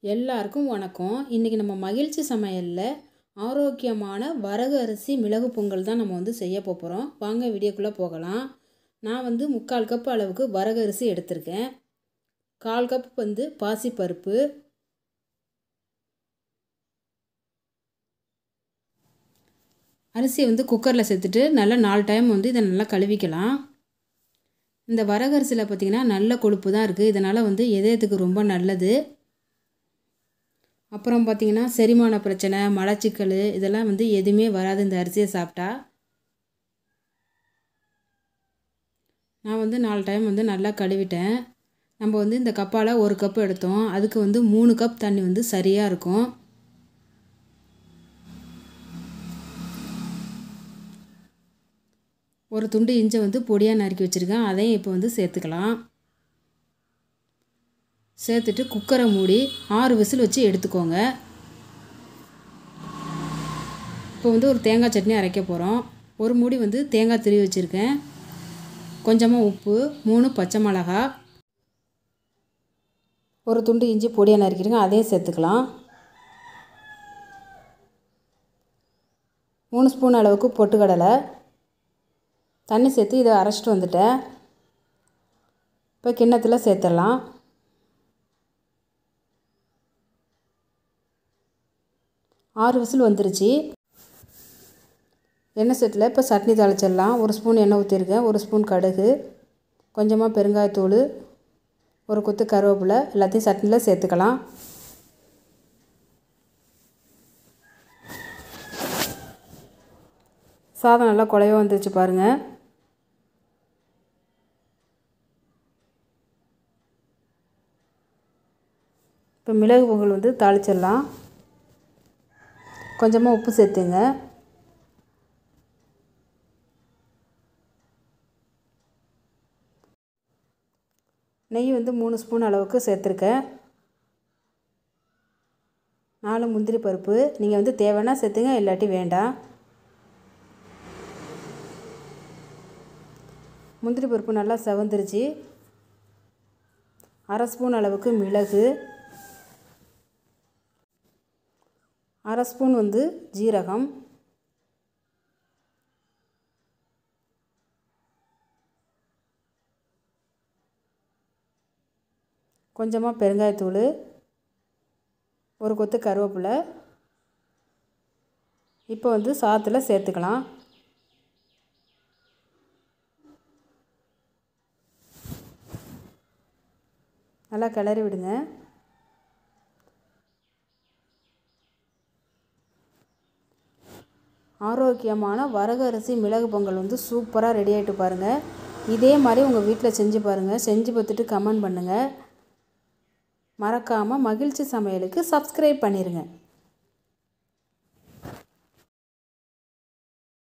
எல்லாருக்கும் வணக்கம் இன்றைக்கி நம்ம மகிழ்ச்சி சமையலில் ஆரோக்கியமான வரகு அரிசி மிளகு பொங்கல் தான் நம்ம வந்து செய்ய போகிறோம் வாங்க வீடியோக்குள்ளே போகலாம் நான் வந்து முக்கால் கப் அளவுக்கு வரகு அரிசி எடுத்திருக்கேன் கால் கப் வந்து பாசிப்பருப்பு அரிசியை வந்து குக்கரில் சேர்த்துட்டு நல்லா நாலு டைம் வந்து இதை நல்லா கழுவிக்கலாம் இந்த வரகரிசியில் பார்த்திங்கன்னா நல்ல கொழுப்பு தான் இருக்குது இதனால் வந்து இதயத்துக்கு ரொம்ப நல்லது அப்புறம் பார்த்திங்கன்னா செரிமான பிரச்சனை மலச்சிக்கல் இதெல்லாம் வந்து எதுவுமே வராது இந்த அரிசியை சாப்பிட்டா நான் வந்து நாலு டைம் வந்து நல்லா கழுவிட்டேன் நம்ம வந்து இந்த கப்பால் ஒரு கப் எடுத்தோம் அதுக்கு வந்து மூணு கப் தண்ணி வந்து சரியாக இருக்கும் ஒரு துண்டு இஞ்சை வந்து பொடியாக நறுக்கி வச்சுருக்கேன் அதையும் இப்போ வந்து சேர்த்துக்கலாம் சேர்த்துட்டு குக்கரை மூடி ஆறு விசில் வச்சு எடுத்துக்கோங்க இப்போ வந்து ஒரு தேங்காய் சட்னி அரைக்க போகிறோம் ஒரு மூடி வந்து தேங்காய் திருவி வச்சுருக்கேன் கொஞ்சமாக உப்பு மூணு பச்சை மிளகா ஒரு துண்டு இஞ்சி பொடியாக நறுக்கிருங்க அதையும் சேர்த்துக்கலாம் மூணு ஸ்பூன் அளவுக்கு பொட்டுக்கடலை தண்ணி சேர்த்து இதை அரைச்சிட்டு வந்துட்டேன் இப்போ கிண்ணத்தில் சேர்த்துடலாம் ஆறு விசில் வந்துருச்சு எண்ணெய் செட்டில் இப்போ சட்னி தாளிச்சிடலாம் ஒரு ஸ்பூன் எண்ணெய் ஊற்றிருக்கேன் ஒரு ஸ்பூன் கடுகு கொஞ்சமாக பெருங்காயத்தூள் ஒரு கொத்து கருவேப்பிலை எல்லாத்தையும் சட்னியில் சேர்த்துக்கலாம் சாதம் நல்லா குழைய வந்துருச்சு பாருங்கள் இப்போ மிளகு பொங்கல் வந்து தாளிச்சிடலாம் கொஞ்சமாக உப்பு சேர்த்துங்க நெய் வந்து மூணு ஸ்பூன் அளவுக்கு சேர்த்துருக்கேன் நாலு முந்திரி பருப்பு நீங்கள் வந்து தேவைன்னா சேர்த்துங்க இல்லாட்டி வேண்டாம் முந்திரி பருப்பு நல்லா செவந்துருச்சு அரை ஸ்பூன் அளவுக்கு மிளகு அரை ஸ்பூன் வந்து ஜீரகம் கொஞ்சமாக பெருங்காயத்தூள் ஒரு கொத்து கருவேப்பிலை இப்போ வந்து சாத்தில் சேர்த்துக்கலாம் நல்லா கிளறி விடுங்க ஆரோக்கியமான வரகு அரிசி மிளகு பொங்கல் வந்து சூப்பராக ரெடி ஆகிட்டு பாருங்கள் இதே மாதிரி உங்கள் வீட்டில் செஞ்சு பாருங்கள் செஞ்சு பார்த்துட்டு கமெண்ட் பண்ணுங்கள் மறக்காமல் மகிழ்ச்சி சமையலுக்கு சப்ஸ்கிரைப் பண்ணிடுங்க